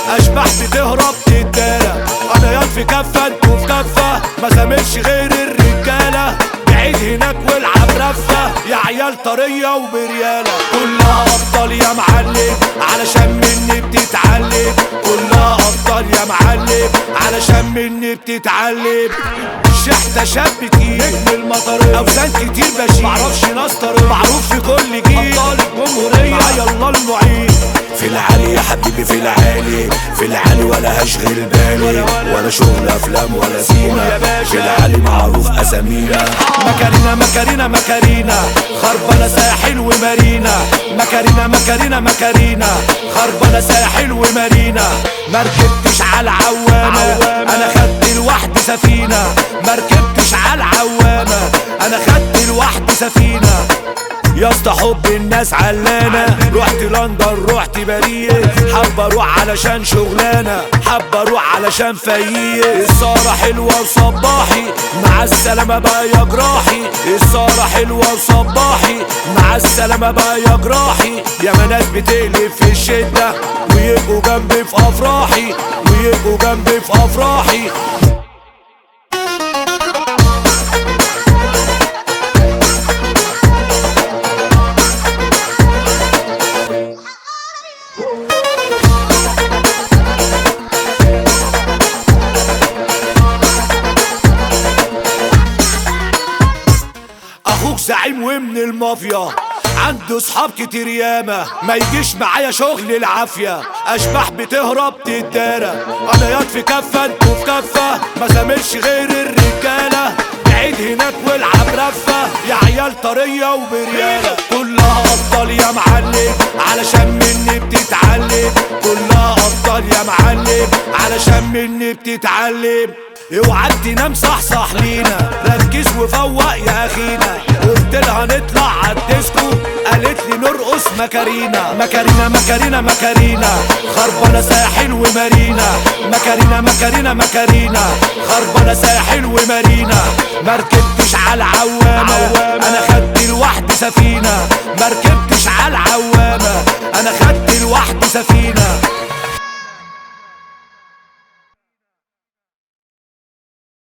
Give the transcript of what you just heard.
اشباح بتهرب تتدارى انا ياض في كفه انتوا في كفه ما زاملش غير الرجاله بعيد هناك والعب رفه يا عيال طريه وبرياله كلها ابطال يا معلم علشان مني بتتعلم كلها ابطال يا معلم علشان مني بتتعلم شحتة شاب كتير نجم المطر اوزان كتير بشيل معرفش ناس طريق معروف في كل جيل ابطال الجمهورية معايا الله المعين في العالي يا حبيبي في العالي في العالي ولا هشغل بالي ولا شغل افلام ولا سيما في العالي معروف اسامينا مكارينا مكارينا مكارينا خربانة ساحل ومارينا مكارينا مكارينا مكارينا خربانة ساحل ومارينا مركبتش على العوامة انا خدت لوحدي سفينة مركبتش على العوامة انا خدت لوحدي سفينة يا اسطى حب الناس علانة رحت لندن رحت باريس حابة اروح علشان شغلانة حابة اروح علشان فايق السهرة حلوة وصباحي مع السلامة بقى يا جراحي السهرة حلوة وصباحي مع السلامة بقى يا جراحي يا ما ناس بتقلب في الشدة ويبقوا جنبي في افراحي ويبقوا جنبي في افراحي اخوك زعيم ومن المافيا عنده صحاب كتير ياما ما يجيش معايا شغل العافية اشباح بتهرب تتدارى انا ياض في كفة انتوا في كفة ما زاملش غير الرجالة بعيد هناك والعب رفة يا عيال طرية وبريالة كلها ابطال يا معلم علشان مني بتتعلم كلها ابطال يا معلم علشان مني بتتعلم اوعى تنام صحصح لينا ركز وفوق يا اخينا قلت لها نطلع عالديسكو قالت لي نرقص مكارينا مكارينا مكارينا مكارينا خربانه ساحل ومارينا مكارينا مكارينا مكارينا خربانه ساحل ومارينا مركبتش على العوامه انا خدت لوحدي سفينه